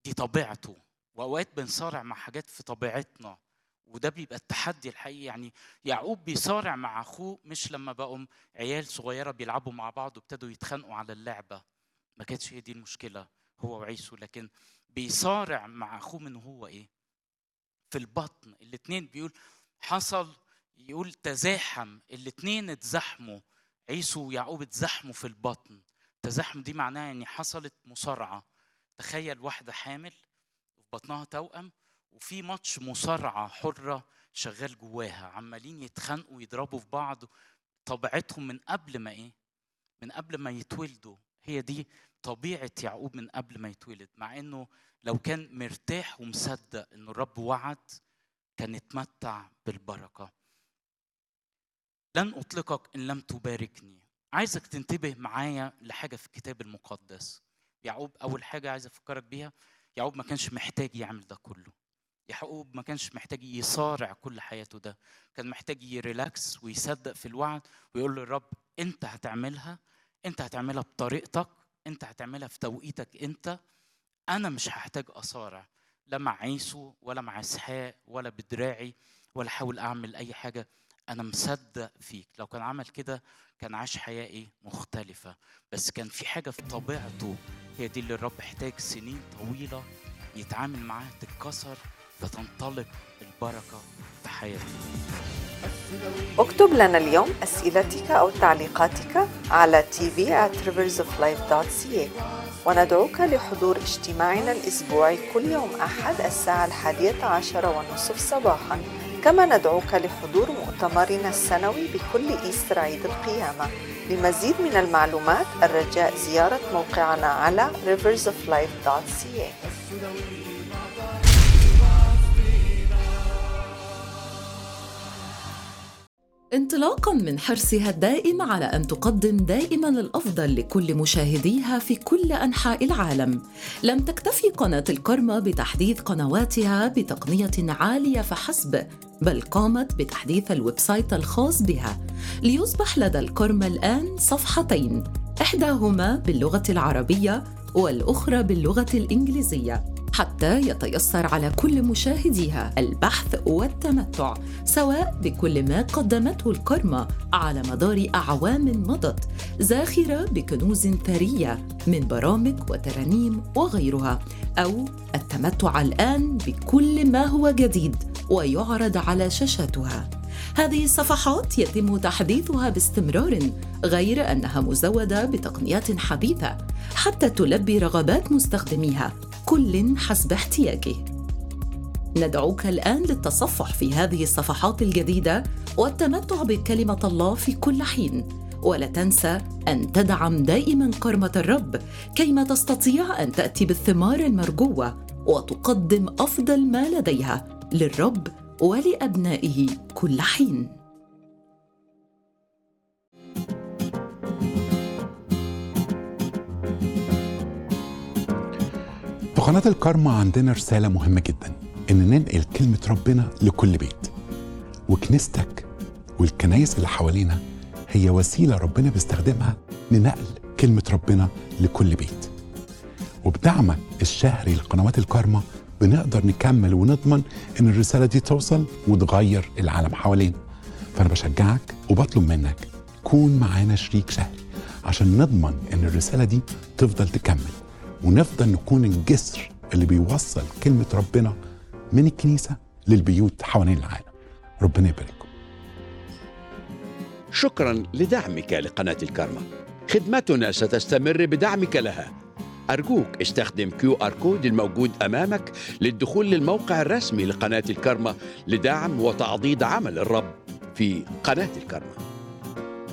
دي طبيعته واوقات بنصارع مع حاجات في طبيعتنا وده بيبقى التحدي الحقيقي يعني يعقوب بيصارع مع اخوه مش لما بقوا عيال صغيره بيلعبوا مع بعض وابتدوا يتخانقوا على اللعبه ما كانتش هي دي المشكله هو وعيسو لكن بيصارع مع اخوه من هو ايه في البطن الاثنين بيقول حصل يقول تزاحم الاثنين اتزحموا عيسو ويعقوب اتزحموا في البطن تزاحم دي معناها ان حصلت مصارعه تخيل واحده حامل في بطنها توأم وفي ماتش مصارعه حره شغال جواها عمالين يتخانقوا ويضربوا في بعض طبيعتهم من قبل ما ايه من قبل ما يتولدوا هي دي طبيعه يعقوب من قبل ما يتولد مع انه لو كان مرتاح ومصدق انه الرب وعد كان اتمتع بالبركه لن اطلقك ان لم تباركني عايزك تنتبه معايا لحاجه في الكتاب المقدس يعقوب اول حاجه عايز افكرك بيها يعقوب ما كانش محتاج يعمل ده كله يعقوب ما كانش محتاج يصارع كل حياته ده كان محتاج يريلاكس ويصدق في الوعد ويقول للرب انت هتعملها انت هتعملها بطريقتك انت هتعملها في توقيتك انت انا مش هحتاج اصارع لا مع عيسو ولا مع اسحاق ولا بدراعي ولا احاول اعمل اي حاجه انا مصدق فيك لو كان عمل كده كان عاش حياه ايه مختلفه بس كان في حاجه في طبيعته هي دي اللي الرب احتاج سنين طويله يتعامل معاها تتكسر فتنطلق البركه في حياته اكتب لنا اليوم أسئلتك أو تعليقاتك على tv at riversoflife.ca وندعوك لحضور اجتماعنا الأسبوعي كل يوم أحد الساعة الحادية عشر والنصف صباحا كما ندعوك لحضور مؤتمرنا السنوي بكل إيستر عيد القيامة لمزيد من المعلومات الرجاء زيارة موقعنا على riversoflife.ca انطلاقا من حرصها الدائم على ان تقدم دائما الافضل لكل مشاهديها في كل انحاء العالم لم تكتفي قناه الكرمة بتحديث قنواتها بتقنيه عاليه فحسب بل قامت بتحديث الويب سايت الخاص بها ليصبح لدى الكرمة الان صفحتين احداهما باللغه العربيه والاخرى باللغه الانجليزيه حتى يتيسر على كل مشاهديها البحث والتمتع سواء بكل ما قدمته الكرمة على مدار أعوام مضت زاخرة بكنوز ثرية من برامج وترانيم وغيرها أو التمتع الآن بكل ما هو جديد ويعرض على شاشاتها هذه الصفحات يتم تحديثها باستمرار غير انها مزوده بتقنيات حديثه حتى تلبي رغبات مستخدميها كل حسب احتياجه ندعوك الان للتصفح في هذه الصفحات الجديده والتمتع بكلمه الله في كل حين ولا تنسى ان تدعم دائما كرمه الرب كيما تستطيع ان تاتي بالثمار المرجوه وتقدم افضل ما لديها للرب ولابنائه كل حين في قناة الكارما عندنا رسالة مهمة جدا إن ننقل كلمة ربنا لكل بيت وكنيستك والكنايس اللي حوالينا هي وسيلة ربنا بيستخدمها لنقل كلمة ربنا لكل بيت وبدعمك الشهري لقنوات الكارما بنقدر نكمل ونضمن ان الرسالة دي توصل وتغير العالم حوالينا فانا بشجعك وبطلب منك كون معانا شريك شهري عشان نضمن ان الرسالة دي تفضل تكمل ونفضل نكون الجسر اللي بيوصل كلمة ربنا من الكنيسة للبيوت حوالين العالم ربنا يبارككم شكرا لدعمك لقناة الكارما خدمتنا ستستمر بدعمك لها أرجوك استخدم كيو آر كود الموجود أمامك للدخول للموقع الرسمي لقناة الكارما لدعم وتعضيد عمل الرب في قناة الكارما